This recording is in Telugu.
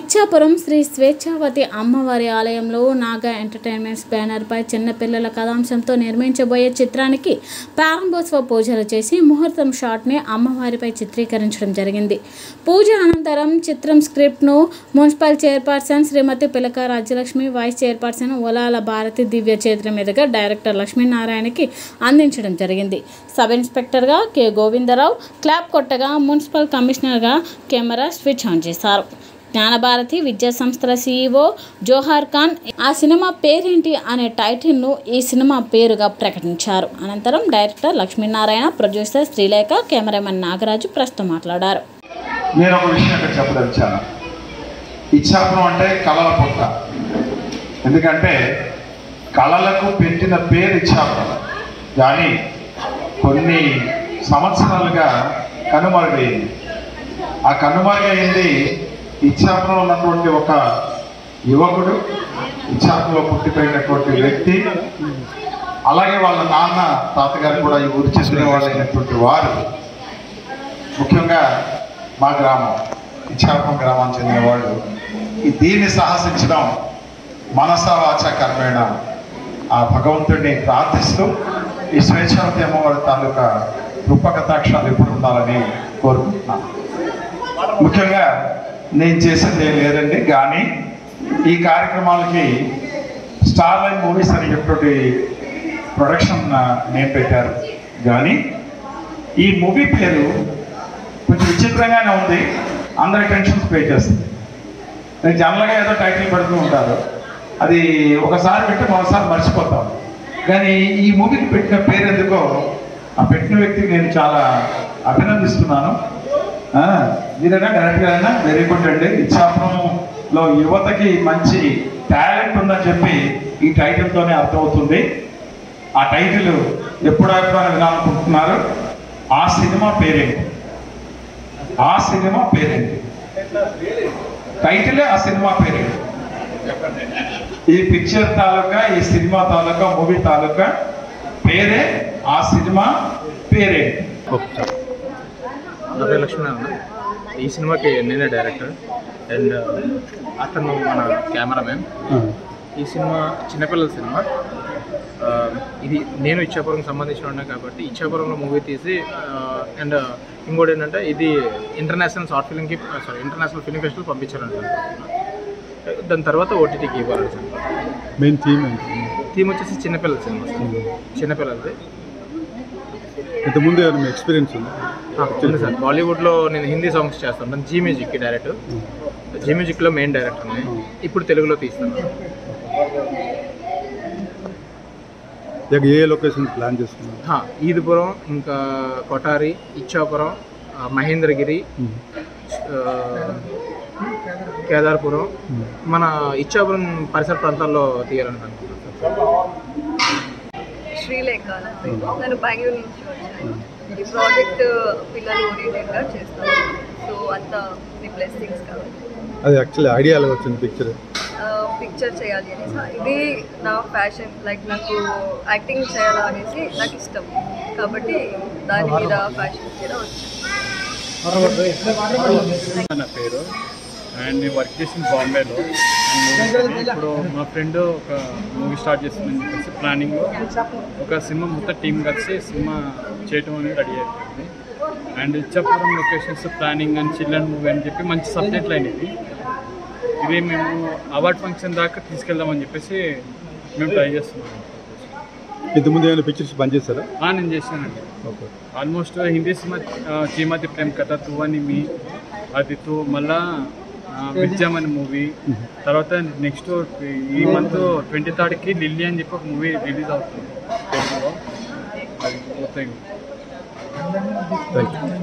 ఇచ్చాపురం శ్రీ స్వేచ్ఛావతి అమ్మవారి ఆలయంలో నాగా ఎంటర్టైన్మెంట్స్ బ్యానర్పై చిన్నపిల్లల కథాంశంతో నిర్మించబోయే చిత్రానికి ప్రారంభోత్సవ పూజలు చేసి ముహూర్తం షాట్ని అమ్మవారిపై చిత్రీకరించడం జరిగింది పూజ అనంతరం చిత్రం స్క్రిప్ట్ను municipal chairperson Shrimati Pilaka Rajyalakshmi vice chairperson Olala Bharathi దివ్య చేతుల మీదుగా డైరెక్టర్ లక్ష్మీనారాయణకి అందించడం జరిగింది సబ్ ఇన్స్పెక్టర్గా కె గోవిందరావు క్లాప్ కొట్టగా మున్సిపల్ కమిషనర్గా కెమెరా స్విచ్ ఆన్ చేశారు జ్ఞానభారతి విద్యా సంస్థల సీఈఓ జోహార్ ఖాన్ ఆ సినిమా పేరేంటి అనే టైటిల్ను ఈ సినిమా పేరుగా ప్రకటించారు అనంతరం director Lakshminarayana producer Srilekha cameraman Nagaraju ప్రస్తుతం మాట్లాడారు నేను ఒక విషయం ఇక్కడ చెప్పదలిచాను ఇచ్చాపురం అంటే కళల పుట్ట ఎందుకంటే కళలకు పెట్టిన పేరు ఇచ్చాపురం కానీ కొన్ని సంవత్సరాలుగా కనుమరుగైంది ఆ కనుమరుగైంది ఇచ్చాపురం ఉన్నటువంటి ఒక యువకుడు ఇచ్చాపురంలో పుట్టిపోయినటువంటి వ్యక్తి అలాగే వాళ్ళ నాన్న తాతగారు కూడా ఈ ఊరి చెందిన వాళ్ళైనటువంటి వారు ముఖ్యంగా మా గ్రామం ఇచ్చాపురం గ్రామానికి చెందిన వాళ్ళు ఈ దీన్ని సాహసించడం మనస వాచ కర్మేణ ఆ భగవంతుడిని ప్రార్థిస్తూ ఈ స్వేచ్ఛావతి అమ్మవారి తాలూకా కృపకటాక్షాలు ఎప్పుడు ఉండాలని కోరుకుంటున్నాను ముఖ్యంగా నేను చేసింది ఏం లేదండి కానీ ఈ కార్యక్రమాలకి స్టార్ లైన్ మూవీస్ అని చెప్పి ప్రొడక్షన్ నేను పెట్టారు కానీ ఈ మూవీ పేరు కొంచెం విచిత్రంగానే ఉంది అందరి టెన్షన్స్ పే చేస్తుంది నేను జనరల్గా ఏదో టైటిల్ పెడుతూ ఉంటారు అది ఒకసారి పెట్టి మరోసారి మర్చిపోతాం కానీ ఈ మూవీకి పెట్టిన పేరు ఎందుకో ఆ పెట్టిన వ్యక్తికి నేను చాలా అభినందిస్తున్నాను ఆ, మీరైనా డైరెక్ట్గా అయినా వెరీ గుడ్ అండి ఇచ్చాపురంలో యువతకి మంచి టాలెంట్ ఉందని చెప్పి ఈ టైటిల్తోనే అర్థమవుతుంది ఆ టైటిల్ ఎప్పుడు ఎప్పుడైనా వినాలనుకుంటున్నారు ఆ సినిమా పేరేంటి ఆ సినిమా పేరేంటి టైటిలే ఆ సినిమా పేరేంటి ఈ పిక్చర్ తాలూకా ఈ సినిమా తాలూకా మూవీ తాలూకా పేరే ఆ సినిమా పేరేంటి నా పేరు లక్ష్మీనారాయణ ఈ సినిమాకి నేనే డైరెక్టర్ అండ్ అతను మన కెమెరామెన్ ఈ సినిమా చిన్నపిల్లల సినిమా ఆ, ఇది నేను ఇచ్చాపురం సంబంధించిన ఉన్నా కాబట్టి ఇచ్చాపురంలో మూవీ తీసి అండ్ ఇంకోటి ఏంటంటే ఇది ఇంటర్నేషనల్ షార్ట్ ఫిల్మ్కి సారీ ఇంటర్నేషనల్ ఫిల్మ్ ఫెస్టివల్ పంపించాలని దాని తర్వాత ఓటీటీకి ఇవ్వాలని సార్ మెయిన్ థీమ్ థీమ్ వచ్చేసి చిన్నపిల్లల సినిమా సార్. చిన్నపిల్లలది ఇంతకుముందు ఏమైనా మీ ఎక్స్పీరియన్స్ ఉంది ఆ, ఉంది సార్ బాలీవుడ్లో నేను హిందీ సాంగ్స్ చేస్తాను జీ మ్యూజిక్కి డైరెక్ట్ జీ మ్యూజిక్లో మెయిన్ డైరెక్టర్ని ఇప్పుడు తెలుగులో తీస్తాను ఇక ఏ లొకేషన్ ప్లాన్ చేసుకున్నారు హా, ఈదుపురం ఇంకా కొటారి ఇచ్చాపురం ఆ, మహేంద్రగిరి ఆ, కేదార్పురం మన ఇచ్చాపురం పరిసర ప్రాంతాల్లో తీయాలని అనుకుంటున్నాను సార్ శ్రీలేఖ నా పేరు. నేను బెంగళూరు నుంచి వచ్చాను ఈ ప్రాజెక్ట్ పిల్లలు ఓరియంటెడ్గా చేస్తాను సో అంత మీ బ్లెస్సింగ్స్ కావాలి అది యాక్చువల్లీ ఐడియా ఎలా వచ్చింది పిక్చర్ పిక్చర్ చేయాలి అనేసి ఇది నా ఫ్యాషన్ లైక్ నాకు యాక్టింగ్ చేయాలా అనేసి నాకు ఇష్టం కాబట్టి దాని మీద ఫ్యాషన్ మీద వచ్చాను నా పేరు అండ్ నేను వర్క్ చేసిన బాంబేలో అండ్ ఇప్పుడు మా ఫ్రెండ్ ఒక మూవీ స్టార్ట్ చేస్తుందని చెప్పేసి ప్లానింగ్లో ఒక సినిమా మొత్తం టీం కలిసి సినిమా చేయటం అనేది రెడీ అయిపోయింది అండ్ ఇచ్చాపురం లొకేషన్స్ ప్లానింగ్ అని చిల్డ్రన్ మూవీ అని చెప్పి మంచి సబ్జెక్ట్ లైన్ ఇది ఇది మేము అవార్డ్ ఫంక్షన్ దాకా తీసుకెళ్దామని చెప్పేసి మేము ట్రై చేస్తున్నాం ఇంతకుముందు ఏమైనా పిక్చర్స్ పనిచేస్తారా ఆ, నేను చేశానండి ఓకే ఆల్మోస్ట్ హిందీ సినిమా ఆ, చీమతి ప్రేమ్ కథ తూ అని మీ అది తూ మళ్ళా విద్యం అనే మూవీ తర్వాత నెక్స్ట్ ఈ మంత్ ట్వంటీ థర్డ్కి లిల్లీ అని చెప్పి ఒక మూవీ రిలీజ్ అవుతుంది తెలుగులో అది మొత్తం థ్యాంక్ యూ